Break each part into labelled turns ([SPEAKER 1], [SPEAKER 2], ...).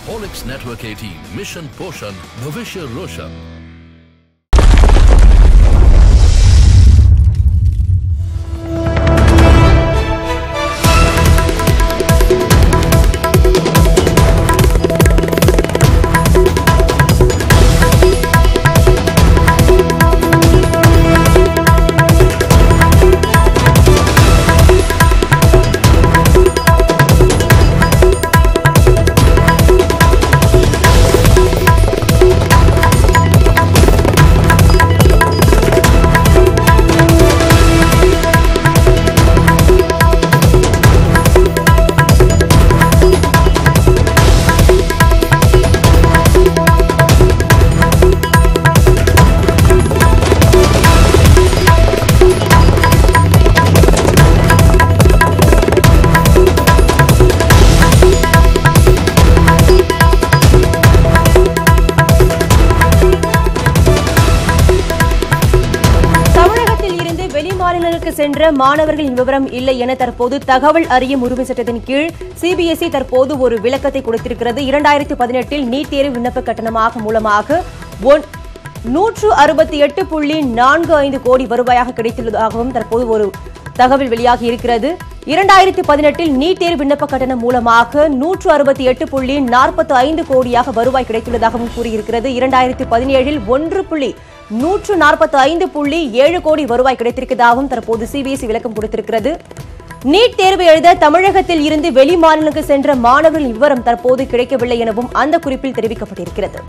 [SPEAKER 1] Olex Network 18, Mission Poshan, Bhavishya Roshan.
[SPEAKER 2] தமிழகத்தில் இருந்து வெளிமாநிலங்களுக்கு சென்ற மாணவர்களின் விவரம் இல்லை என தற்போது தகவல் அறியும் உரிமை சட்டத்தின் கீழ் சிபிஎஸ்இ தற்போது ஒரு விளக்கத்தை கொடுத்திருக்கிறது இரண்டாயிரத்தி பதினெட்டில் நீட் தேர்வு விண்ணப்ப கட்டணமாக மூலமாக ஒன்- நூற்று அறுபத்தி எட்டு புள்ளி நான்கு ஐந்து கோடி வருவாயாக கிடைத்துள்ளதாகவும் தற்போது ஒரு தகவல் வெளியாகி இருக்கிறது இரண்டாயிரத்தி பதினெட்டில் நீட் தேர்வு விண்ணப்ப கட்டணம் மூலமாக நூற்று அறுபத்தி எட்டு புள்ளி நாற்பத்தி ஐந்து கோடியாக வருவாய் கிடைத்துள்ளதாகவும் கூறியிருக்கிறது இரண்டாயிரத்தி பதினேழில் ஒன்று புள்ளி நூற்று நாற்பத்தி ஐந்து புள்ளி ஏழு கோடி வருவாய் கிடைத்திருப்பதாகவும் தற்போது சிபிஎஸ்இ விளக்கம் கொடுத்திருக்கிறது நீட் தேர்வு எழுத தமிழகத்தில் இருந்து வெளி மாநிலங்களுக்கு சென்ற மாணவர்களின் விவரம் தற்போது கிடைக்கவில்லை எனவும் அந்த குறிப்பில் தெரிவிக்கப்பட்டிருக்கிறது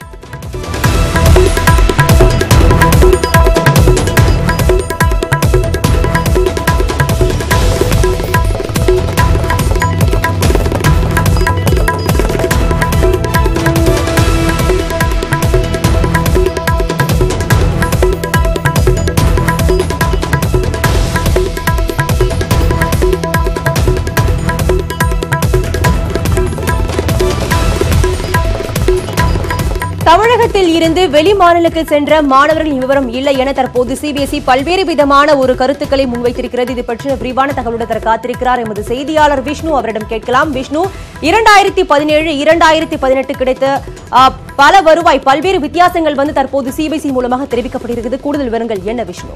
[SPEAKER 2] தமிழகத்தில் இருந்து வெளி மாநிலங்களுக்கு சென்ற மாணவர்களின் விவரம் இல்லை என தற்போது சிபிஎஸ்இ பல்வேறு விதமான ஒரு கருத்துக்களை முன்வைத்திருக்கிறது இது பற்றிய விரிவான தகவலுடன் தர காத்திருக்கிறார் எமது செய்தியாளர் விஷ்ணு அவரிடம் கேட்கலாம் விஷ்ணு இரண்டாயிரத்தி பதினேழு இரண்டாயிரத்தி பதினெட்டு கிடைத்த ஆ, பல வருவாய் பல்வேறு வித்தியாசங்கள் வந்து தற்போது சிபிஎஸ்இ மூலமாக தெரிவிக்கப்பட்டிருக்கிறது கூடுதல் விவரங்கள் என்ன விஷ்ணு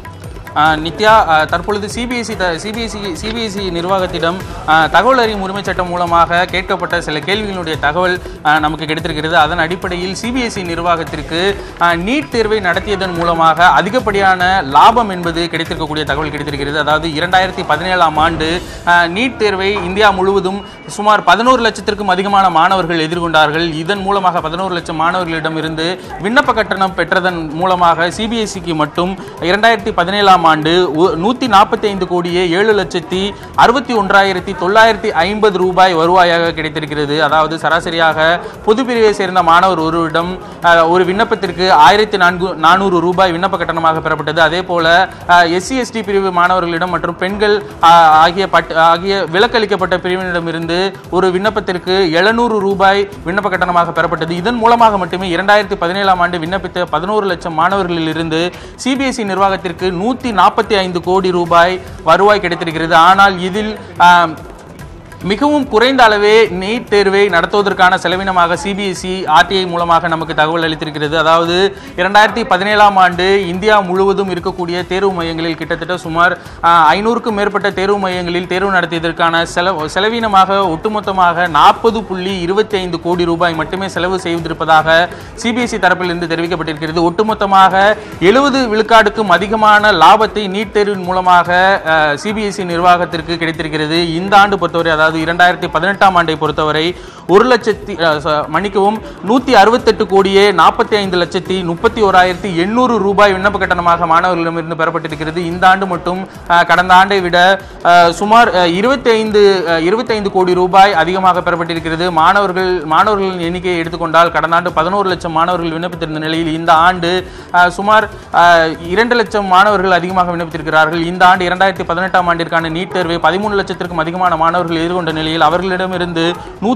[SPEAKER 3] ஆஹ் நித்யா ஆஹ் தற்பொழுது சிபிஎஸ்சி சிபிஎஸ்சி சிபிஎஸ்சி நிர்வாகத்திடம் ஆஹ் தகவல் அறியும் உரிமை சட்டம் மூலமாக கேட்கப்பட்ட சில கேள்விகளுடைய தகவல் ஆஹ் நமக்கு கிடைத்திருக்கிறது அதன் அடிப்படையில் சிபிஎஸ்சி நிர்வாகத்திற்கு ஆஹ் நீட் தேர்வை நடத்தியதன் மூலமாக அதிகப்படியான லாபம் என்பது கிடைத்திருக்கக்கூடிய தகவல் கிடைத்திருக்கிறது அதாவது இரண்டாயிரத்தி பதினேழாம் ஆண்டு ஆஹ் நீட் தேர்வை இந்தியா முழுவதும் சுமார் பதினோரு லட்சத்திற்கும் அதிகமான மாணவர்கள் எதிர்கொண்டார்கள் இதன் மூலமாக பதினோரு லட்சம் மாணவர்களிடம் இருந்து விண்ணப்ப கட்டணம் பெற்றதன் மூலமாக சிபிஎஸ்சிக்கு மட்டும் இரண்டாயிரத்தி பதினேழாம் ஆண்டு ஒ- நூத்தி நாற்பத்தி ஐந்து கோடியே ஏழு லட்சத்தி அறுபத்தி ஒன்றாயிரத்தி தொள்ளாயிரத்தி ஐம்பது ரூபாய் வருவாயாக கிடைத்திருக்கிறது அதாவது சராசரியாக பொது பிரிவை சேர்ந்த மாணவர் ஒருவரிடம் அஹ், ஒரு விண்ணப்பத்திற்கு ஆயிரத்தி நான்கு நானூறு ரூபாய் விண்ணப்ப கட்டணமாக பெறப்பட்டது அதே போல எஸ்சி எஸ்டி பிரிவு மாணவர்களிடம் மற்றும் பெண்கள் அஹ், ஆகிய பட் ஆகிய விலக்களிக்கப்பட்ட பிரிவினரிடமிருந்து ஒரு விண்ணப்பத்திற்கு எழுநூறு ரூபாய் விண்ணப்ப கட்டணமாக பெறப்பட்டது இதன் மூலமாக மட்டுமே இரண்டாயிரத்தி பதினேழாம் ஆண்டு விண்ணப்பித்த பதினோரு லட்சம் மாணவர்களிலிருந்து சிபிஎஸ்இ நிர்வாகத்திற்கு நூற்றி நாற்பத்தி ஐந்து கோடி ரூபாய் வருவாய் கிடைத்திருக்கிறது ஆனால் இதில் ஆம், மிகவும் குறைந்த அளவே நீட் தேர்வை நடத்துவதற்கான செலவினமாக சிபிஎஸ்இ ஆர்டிஐ மூலமாக நமக்கு தகவல் அளித்திருக்கிறது அதாவது இரண்டாயிரத்தி பதினேழாம் ஆண்டு இந்தியா முழுவதும் இருக்கக்கூடிய தேர்வு மையங்களில் கிட்டத்தட்ட சுமார் ஐநூறுக்கும் மேற்பட்ட தேர்வு மையங்களில் தேர்வு நடத்தியதற்கான செலவு செலவினமாக ஒட்டுமொத்தமாக நாற்பது புள்ளி இருபத்தி ஐந்து கோடி ரூபாய் மட்டுமே செலவு செய்திருப்பதாக சிபிஎஸ்இ தரப்பிலிருந்து தெரிவிக்கப்பட்டிருக்கிறது ஒட்டுமொத்தமாக எழுபது விழுக்காடுக்கும் அதிகமான லாபத்தை நீட் தேர்வின் மூலமாக சிபிஎஸ்இ நிர்வாகத்திற்கு கிடைத்திருக்கிறது இந்த ஆண்டு பொறுத்தவரை அதாவது இரண்டாயிரத்தி பதினெட்டாம் ஆண்டை பொறுத்தவரை ஒரு லட்சத்தி அஹ், ச- மன்னிக்கவும் நூற்றி அறுபத்தெட்டு கோடியே நாற்பத்தி ஐந்து லட்சத்தி முப்பத்தி ஓராயிரத்தி எண்ணூறு ரூபாய் விண்ணப்ப கட்டணமாக மாணவர்களிடமிருந்து பெறப்பட்டிருக்கிறது இந்த ஆண்டு மட்டும் அஹ், கடந்த ஆண்டை விட அஹ், சுமார் இருபத்தி ஐந்து இருபத்தைந்து கோடி ரூபாய் அதிகமாக பெறப்பட்டிருக்கிறது மாணவர்கள் மாணவர்களின் எண்ணிக்கையை எடுத்துக்கொண்டால் கடந்த ஆண்டு பதினோரு லட்சம் மாணவர்கள் விண்ணப்பித்திருந்த நிலையில் இந்த ஆண்டு அஹ், சுமார் அஹ், இரண்டு லட்சம் மாணவர்கள் அதிகமாக விண்ணப்பித்திருக்கிறார்கள் இந்த ஆண்டு இரண்டாயிரத்தி பதினெட்டாம் ஆண்டிற்கான நீட் தேர்வை பதிமூணு லட்சத்திற்கும் அதிகமான மாணவர்கள் எதிர்கொண்ட நிலையில் அவர்களிடமிருந்து நூற்றி அறுபத்தி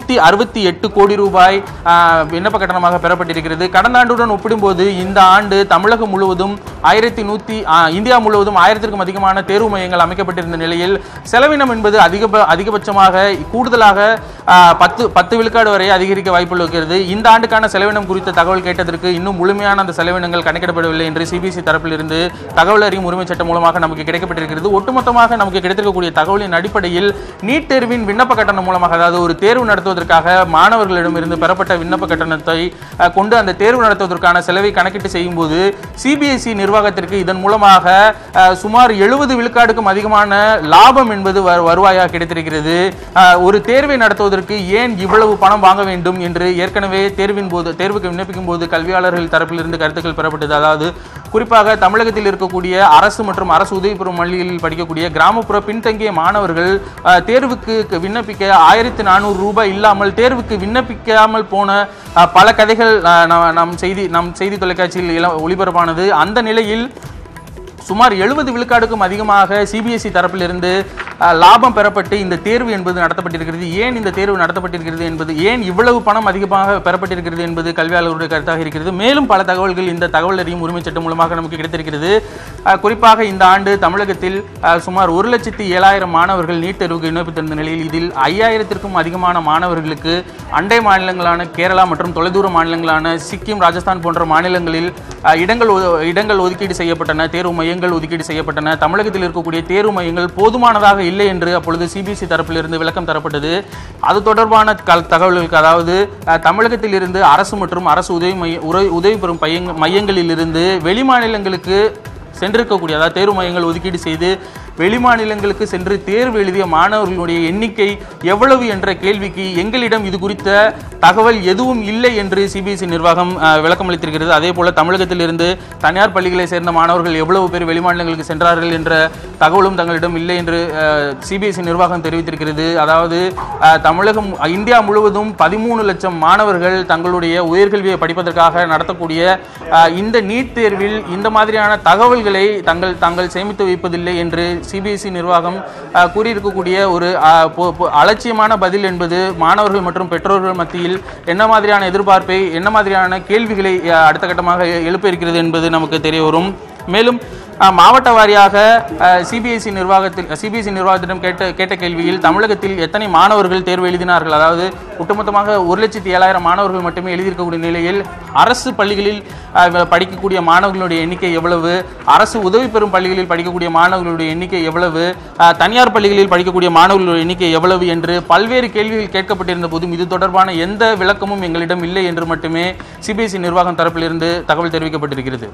[SPEAKER 3] அறுபத்தி எட்டு கோடி ரூபாய் ஆஹ், விண்ணப்ப கட்டணமாக பெறப்பட்டிருக்கிறது கடந்த ஆண்டுடன் ஒப்பிடும்போது இந்த ஆண்டு தமிழகம் முழுவதும் ஆயிரத்தி நூற்றி இந்தியா முழுவதும் ஆயிரத்திற்கும் அதிகமான தேர்வு மையங்கள் அமைக்கப்பட்டிருந்த நிலையில் செலவினம் என்பது அதிக அதிகபட்சமாக கூடுதலாக ஆஹ், பத்து பத்து விழுக்காடு வரை அதிகரிக்க வாய்ப்பு இருக்கிறது இந்த ஆண்டுக்கான செலவினம் குறித்த தகவல் கேட்டதற்கு இன்னும் முழுமையான அந்த செலவினங்கள் கணக்கிடப்படவில்லை என்று சிபிஎஸ்இ தரப்பிலிருந்து தகவல் அறியும் உரிமை சட்டம் மூலமாக நமக்கு கிடைக்கப்பட்டிருக்கிறது ஒட்டுமொத்தமாக நமக்கு கிடைத்திருக்கக்கூடிய தகவலின் அடிப்படையில் நீட் தேர்வின் விண்ணப்ப கட்டணம் மூலமாக அதாவது ஒரு தேர்வு நடத்துவதற்காக மாணவர்களிடமிருந்து பெறப்பட்ட விண்ணப்ப கட்டணத்தை அஹ், கொண்டு அந்த தேர்வு நடத்துவதற்கான செலவை கணக்கிட்டு செய்யும்போது சிபிஎஸ்இ நிர்வாகத்திற்கு இதன் மூலமாக அஹ், சுமார் எழுபது விழுக்காடுக்கும் அதிகமான லாபம் என்பது வரு- வருவாயாக கிடைத்திருக்கிறது அஹ், ஒரு தேர்வை நடத்துவதற்கு ஏன் இவ்வளவு பணம் வாங்க வேண்டும் என்று ஏற்கனவே தேர்வின் போது தேர்வுக்கு விண்ணப்பிக்கும் போது கல்வியாளர்கள் தரப்பிலிருந்து கருத்துக்கள் பெறப்பட்டது அதாவது குறிப்பாக தமிழகத்தில் இருக்கக்கூடிய அரசு மற்றும் அரசு உதவி பெறும் பள்ளிகளில் படிக்கக்கூடிய கிராமப்புற பின்தங்கிய மாணவர்கள் அஹ், தேர்வுக்கு க- விண்ணப்பிக்க ஆயிரத்தி நானூறு ரூபாய் இல்லாமல் தேர்வுக்கு விண்ணப்பிக்காமல் போன அஹ், பல கதைகள் அஹ், நம் நம் செய்தி நம் செய்தி தொலைக்காட்சியில் இள- ஒளிபரப்பானது அந்த நிலையில் சுமார் எழுபது விழுக்காடுக்கும் அதிகமாக சிபிஎஸ்இ தரப்பிலிருந்து அஹ், லாபம் பெறப்பட்டு இந்த தேர்வு என்பது நடத்தப்பட்டிருக்கிறது ஏன் இந்த தேர்வு நடத்தப்பட்டிருக்கிறது என்பது ஏன் இவ்வளவு பணம் அதிகமாக பெறப்பட்டிருக்கிறது என்பது கல்வியாளர்களுடைய கருத்தாக இருக்கிறது மேலும் பல தகவல்கள் இந்த தகவல் அறியும் உரிமை சட்டம் மூலமாக நமக்கு கிடைத்திருக்கிறது அஹ், குறிப்பாக இந்த ஆண்டு தமிழகத்தில் அஹ், சுமார் ஒரு லட்சத்தி ஏழாயிரம் மாணவர்கள் நீட் தேர்வுக்கு விண்ணப்பித்திருந்த நிலையில் இதில் ஐயாயிரத்திற்கும் அதிகமான மாணவர்களுக்கு அண்டை மாநிலங்களான கேரளா மற்றும் தொலைதூர மாநிலங்களான சிக்கிம் ராஜஸ்தான் போன்ற மாநிலங்களில் அஹ், இடங்கள் ஒது- இடங்கள் ஒதுக்கீடு செய்யப்பட்டன தேர்வு மையங்கள் ஒதுக்கீடு செய்யப்பட்டன தமிழகத்தில் இருக்கக்கூடிய தேர்வு மையங்கள் போதுமானதாக இல்லை என்று அப்பொழுது சிபிஎஸ்இ தரப்பிலிருந்து விளக்கம் தரப்பட்டது அது தொடர்பான கல்- தகவல்களுக்கு அதாவது அஹ், தமிழகத்தில் இருந்து அரசு மற்றும் அரசு உதவி மைய உர- உதவி பெறும் பையங்க மையங்களில் இருந்து வெளிமாநிலங்களுக்கு சென்றிருக்கக்கூடிய அதாவது தேர்வு மையங்கள் ஒதுக்கீடு செய்து வெளிமாநிலங்களுக்கு சென்று தேர்வு எழுதிய மாணவர்களுடைய எண்ணிக்கை எவ்வளவு என்ற கேள்விக்கு எங்களிடம் இது குறித்த தகவல் எதுவும் இல்லை என்று சிபிஎஸ்இ நிர்வாகம் அஹ், விளக்கம் அளித்திருக்கிறது அதே போல தமிழகத்தில் இருந்து தனியார் பள்ளிகளை சேர்ந்த மாணவர்கள் எவ்வளவு பேர் வெளிமாநிலங்களுக்கு சென்றார்கள் என்ற தகவலும் தங்களிடம் இல்லை என்று சிபிஎஸ்இ நிர்வாகம் தெரிவித்திருக்கிறது அதாவது அஹ், தமிழகம் இந்தியா முழுவதும் பதிமூணு லட்சம் மாணவர்கள் தங்களுடைய உயர்கல்வியை படிப்பதற்காக நடத்தக்கூடிய அஹ், இந்த நீட் தேர்வில் இந்த மாதிரியான தகவல்களை தங்கள் தாங்கள் சேமித்து வைப்பதில்லை என்று சிபிஎஸ்இ நிர்வாகம் அஹ், கூறியிருக்கக்கூடிய ஒரு அஹ், பொ- பொ- அலட்சியமான பதில் என்பது மாணவர்கள் மற்றும் பெற்றோர்கள் மத்தியில் என்ன மாதிரியான எதிர்பார்ப்பை என்ன மாதிரியான கேள்விகளை அஹ், அடுத்த கட்டமாக எ- எழுப்ப இருக்கிறது என்பது நமக்கு தெரிய வரும் மேலும் அஹ், மாவட்ட வாரியாக சிபிஎஸ்இ நிர்வாகத்தில் சிபிஎஸ்இ நிர்வாகத்திடம் கேட்ட கேட்ட கேள்வியில் தமிழகத்தில் எத்தனை மாணவர்கள் தேர்வு எழுதினார்கள் அதாவது ஒட்டுமொத்தமாக ஒரு லட்சத்தி ஏழாயிரம் மாணவர்கள் மட்டுமே எழுதியிருக்கக்கூடிய நிலையில் அரசு பள்ளிகளில் அஹ், வ- படிக்கக்கூடிய மாணவர்களுடைய எண்ணிக்கை எவ்வளவு அரசு உதவி பெறும் பள்ளிகளில் படிக்கக்கூடிய மாணவர்களுடைய எண்ணிக்கை எவ்வளவு அஹ், தனியார் பள்ளிகளில் படிக்கக்கூடிய மாணவர்களுடைய எண்ணிக்கை எவ்வளவு என்று பல்வேறு கேள்விகள் கேட்கப்பட்டிருந்த போதும் இது தொடர்பான எந்த விளக்கமும் எங்களிடம் இல்லை என்று மட்டுமே சிபிஎஸ்இ நிர்வாகம் தரப்பிலிருந்து தகவல் தெரிவிக்கப்பட்டிருக்கிறது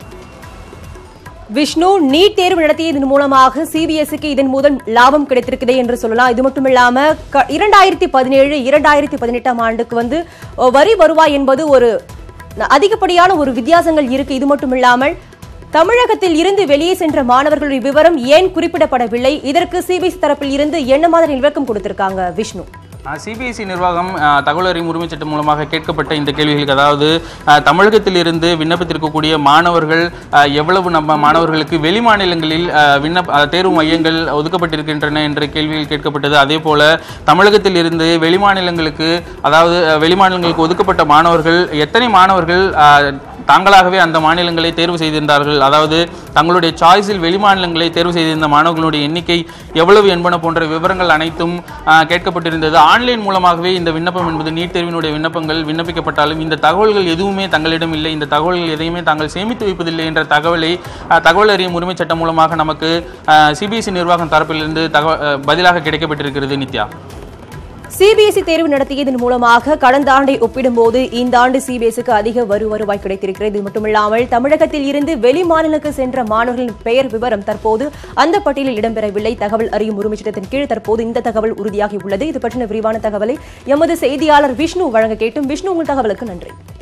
[SPEAKER 2] விஷ்ணு நீட் தேர்வு நடத்தியதன் மூலமாக சிபிஎஸ்இக்கு இதன் மூலம் லாபம் கிடைத்திருக்குதே என்று சொல்லலாம் இது மட்டும் இல்லாம க- இரண்டாயிரத்தி பதினேழு இரண்டாயிரத்தி பதினெட்டாம் ஆண்டுக்கு வந்து அ, வரி வருவாய் என்பது ஒரு அதிகப்படியான ஒரு வித்தியாசங்கள் இருக்கு இது மட்டும் இல்லாமல் தமிழகத்தில் இருந்து வெளியே சென்ற மாணவர்களுடைய விவரம் ஏன் குறிப்பிடப்படவில்லை இதற்கு சிபிஎஸ்இ தரப்பில் இருந்து என்ன மாதிரி விளக்கம் கொடுத்திருக்காங்க விஷ்ணு
[SPEAKER 3] சிபிஎஸ்இ நிர்வாகம் அஹ், தகவல் அறியும் உரிமை சட்டம் மூலமாக கேட்கப்பட்ட இந்த கேள்விகளுக்கு அதாவது அஹ், தமிழகத்திலிருந்து விண்ணப்பித்திருக்கக்கூடிய மாணவர்கள் அஹ், எவ்வளவு நம்ம மாணவர்களுக்கு வெளி மாநிலங்களில் அஹ், விண்ணப்ப அஹ், தேர்வு மையங்கள் ஒதுக்கப்பட்டிருக்கின்றன என்ற கேள்விகள் கேட்கப்பட்டது அதே போல தமிழகத்தில் இருந்து வெளிமாநிலங்களுக்கு அதாவது அஹ், வெளிமாநிலங்களுக்கு ஒதுக்கப்பட்ட மாணவர்கள் எத்தனை மாணவர்கள் அஹ், தாங்களாகவே அந்த மாநிலங்களை தேர்வு செய்திருந்தார்கள் அதாவது தங்களுடைய சாய்ஸில் வெளிமாநிலங்களை தேர்வு செய்திருந்த மாணவர்களுடைய எண்ணிக்கை எவ்வளவு என்பன போன்ற விவரங்கள் அனைத்தும் ஆஹ், கேட்கப்பட்டிருந்தது ஆன்லைன் மூலமாகவே இந்த விண்ணப்பம் என்பது நீட் தேர்வினுடைய விண்ணப்பங்கள் விண்ணப்பிக்கப்பட்டாலும் இந்த தகவல்கள் எதுவுமே தங்களிடம் இல்லை இந்த தகவல்கள் எதையுமே தாங்கள் சேமித்து வைப்பதில்லை என்ற தகவலை ஆஹ், தகவல் அறியும் உரிமை சட்டம் மூலமாக நமக்கு சிபிஎஸ்இ நிர்வாகம் தரப்பிலிருந்து தகவல் ஆஹ், பதிலாக கிடைக்கப்பட்டிருக்கிறது நித்யா
[SPEAKER 2] சிபிஎஸ்இ தேர்வு நடத்தியதன் மூலமாக கடந்த ஆண்டை ஒப்பிடும்போது இந்த ஆண்டு சிபிஎஸ்இக்கு அதிக வரு வருவாய் கிடைத்திருக்கிறது இது மட்டுமில்லாமல் தமிழகத்தில் இருந்து வெளி மாநிலங்களுக்கு சென்ற மாணவர்களின் பெயர் விவரம் தற்போது அந்த பட்டியலில் இடம்பெறவில்லை தகவல் அறியும் உரிமை சட்டத்தின் கீழ் தற்போது இந்த தகவல் உறுதியாகி உள்ளது இது பற்றின விரிவான தகவலை எமது செய்தியாளர் விஷ்ணு வழங்க கேட்டும் விஷ்ணு உங்கள் தகவலுக்கு நன்றி